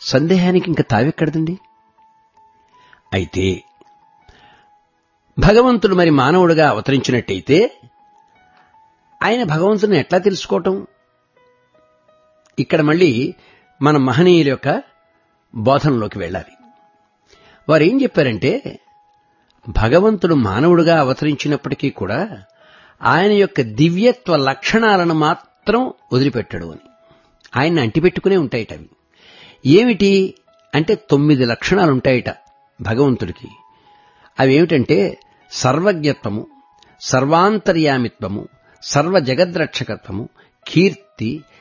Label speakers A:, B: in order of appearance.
A: సందేహానికి ఇంక తావెక్కడదండి అయితే భగవంతుడు మరి మానవుడిగా అవతరించినట్టయితే ఆయన భగవంతుని ఎట్లా తెలుసుకోవటం ఇక్కడ మళ్ళీ మన మహనీయుల యొక్క బోధనలోకి వెళ్ళాలి వారు ఏం చెప్పారంటే భగవంతుడు మానవుడుగా అవతరించినప్పటికీ కూడా ఆయన యొక్క దివ్యత్వ లక్షణాలను మాత్రం వదిలిపెట్టడు అని ఆయన్ని అంటిపెట్టుకునే ఉంటాయిట అవి ఏమిటి అంటే తొమ్మిది లక్షణాలు ఉంటాయిట భగవంతుడికి అవేమిటంటే సర్వజ్ఞత్వము సర్వాంతర్యామిత్వము సర్వ జగద్రక్షకత్వము కీర్తి